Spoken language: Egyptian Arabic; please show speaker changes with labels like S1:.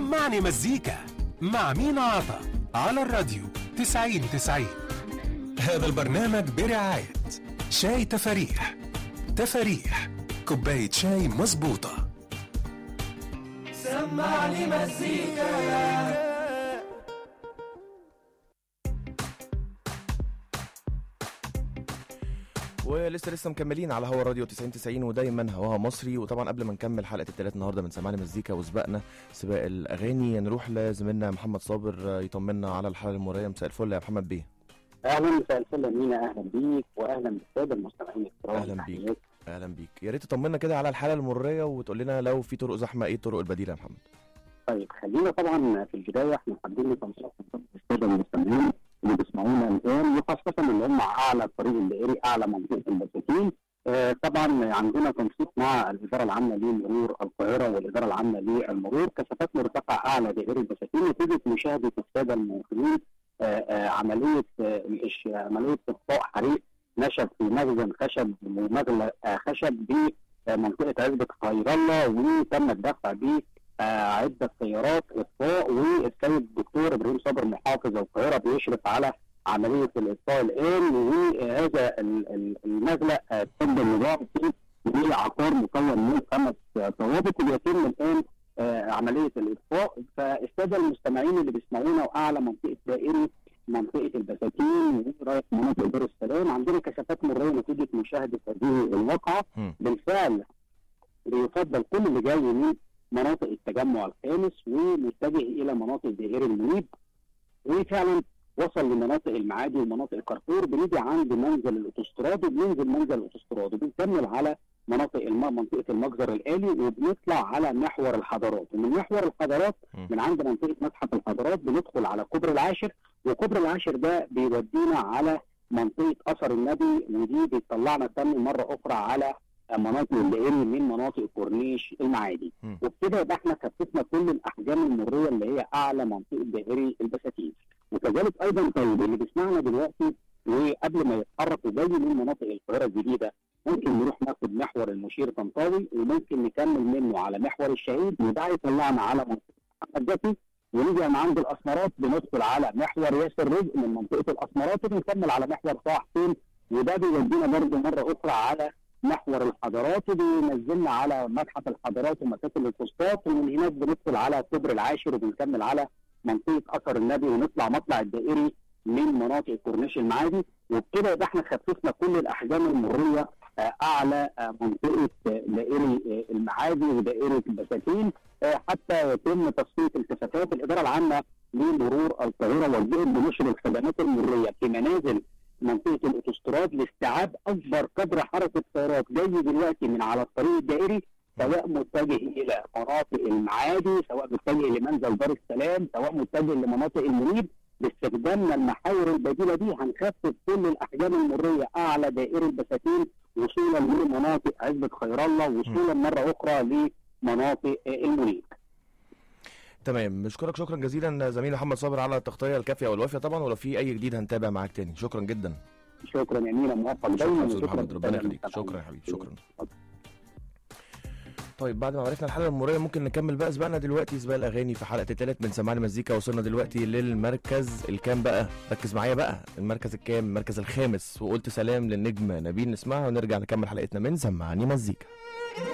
S1: سمعني مزيكا مع مينا عطا على الراديو 90 90 هذا البرنامج برعاية شاي تفاريح تفاريح كوباية شاي مظبوطة
S2: سمعني مزيكا
S3: ولسه لسه مكملين على هوا راديو 90 90 ودايما هواها مصري وطبعا قبل ما نكمل حلقه الثلاث النهارده من سمعني مزيكا وسباقنا سباق الاغاني نروح لزميلنا محمد صابر يطمنا على الحلقه المريه مساء الفل يا محمد بيه
S4: اهلا مساء الفل يا مينا اهلا بيك واهلا بالساده المستمعين الكرام
S3: أهلاً بيك.
S4: تحياتي.
S3: اهلا بيك يا ريت تطمنا كده على الحاله المريه وتقول لنا لو في طرق زحمه ايه الطرق البديله يا محمد
S4: طيب خلينا طبعا في البدايه احنا حابين نتنصح الساده المستمعين اللي بيسمعونا الان وخاصه اللي هم اعلى الطريق الدائري اعلى منطقه البساتين آه طبعا عندنا تنسيق مع الاداره العامه لمرور القاهره والاداره العامه للمرور كثافات مرتفعه اعلى دائري البساتين نتيجه مشاهده الساده المواطنين آه آه عمليه آه الإش- عمليه اطفاء حريق نشب في مخزن خشب ومغلى آه خشب بمنطقه عزبه خير الله وتم الدفع به آه، عده سيارات اطفاء والسيد الدكتور ابراهيم صابر محافظ القاهره بيشرف على عمليه الاطفاء الان وهذا ال- ال- المغلق آه، تم النظام فيه بعقار مكون من خمس آه، ضوابط وبيتم الان آه، عمليه الاطفاء فالساده المستمعين اللي بيسمعونا واعلى منطقه دائري منطقه البساتين ورايح مناطق دار السلام عندنا كثافات مريه نتيجه مشاهده هذه الواقعه
S3: مم.
S4: بالفعل بيفضل كل اللي جاي من مناطق التجمع الخامس ومتجه الى مناطق دائري المنيب وفعلا وصل لمناطق المعادي ومناطق كارفور بنيجي عند منزل الاوتوستراد وبننزل منزل الاوتوستراد وبنكمل على مناطق الم... منطقه المجزر الالي وبنطلع على محور الحضارات ومن محور الحضارات
S3: مم.
S4: من عند منطقه متحف الحضارات بندخل على كوبري العاشر وكوبري العاشر ده بيودينا على منطقه اثر النبي ودي بتطلعنا تاني مره اخرى على مناطق الدائري من مناطق كورنيش المعادي
S3: مم.
S4: وبكده يبقى احنا كثفنا كل الاحجام المريه اللي هي اعلى منطقه دائري البساتين وكذلك ايضا طيب اللي بيسمعنا دلوقتي وقبل ما يتحرك وجاي من مناطق القاهره الجديده ممكن نروح ناخد محور المشير طنطاوي وممكن نكمل منه على محور الشهيد وده يطلعنا على منطقه محمد زكي ونيجي من عند الاسمرات بندخل على محور ياسر رزق من منطقه الاسمرات وبنكمل على محور طه حسين وده بيودينا برضه مره اخرى على محور الحضارات وبينزلنا على متحف الحضارات ومكاتب الفسطاط ومن هناك بندخل على كوبري العاشر وبنكمل على منطقه اثر النبي ونطلع مطلع الدائري من مناطق كورنيش المعادي وبكده يبقى احنا خففنا كل الاحجام المريه آه، اعلى آه، منطقه آه، دائري آه، المعادي ودائره البساتين آه، حتى يتم تصفيه الكثافات الاداره العامه لمرور القاهره وجهت بنشر الخدمات المريه في منازل منطقه الاوتوستراد لاستيعاب اكبر قدر حركه سيارات جاي دلوقتي من على الطريق الدائري سواء متجه الى مناطق المعادي سواء متجه لمنزل دار السلام سواء متجه لمناطق المنيب باستخدامنا المحاور البديله دي هنخفف كل الاحجام المريه اعلى دائري البساتين وصولا لمناطق عزبه خير الله وصولا مره اخرى لمناطق آه، المنيب
S3: تمام بشكرك شكرا جزيلا زميلي محمد صابر على التغطيه الكافيه والوافيه طبعا ولو في اي جديد هنتابع معاك تاني شكرا جدا
S4: شكرا يا مينا موفق
S3: شكرا
S4: دايما
S3: يا استاذ
S4: وشكرا
S3: محمد ربنا
S4: للسادة
S3: يخليك
S4: المستمعين.
S3: شكرا يا حبيبي شكرا طيب بعد ما عرفنا الحلقه المريه ممكن نكمل بقى سباقنا دلوقتي سباق الاغاني في حلقه التالت من سمعني مزيكا وصلنا دلوقتي للمركز الكام بقى ركز معايا بقى المركز الكام المركز الخامس وقلت سلام للنجم نبيل نسمعها ونرجع نكمل حلقتنا من سمعني مزيكا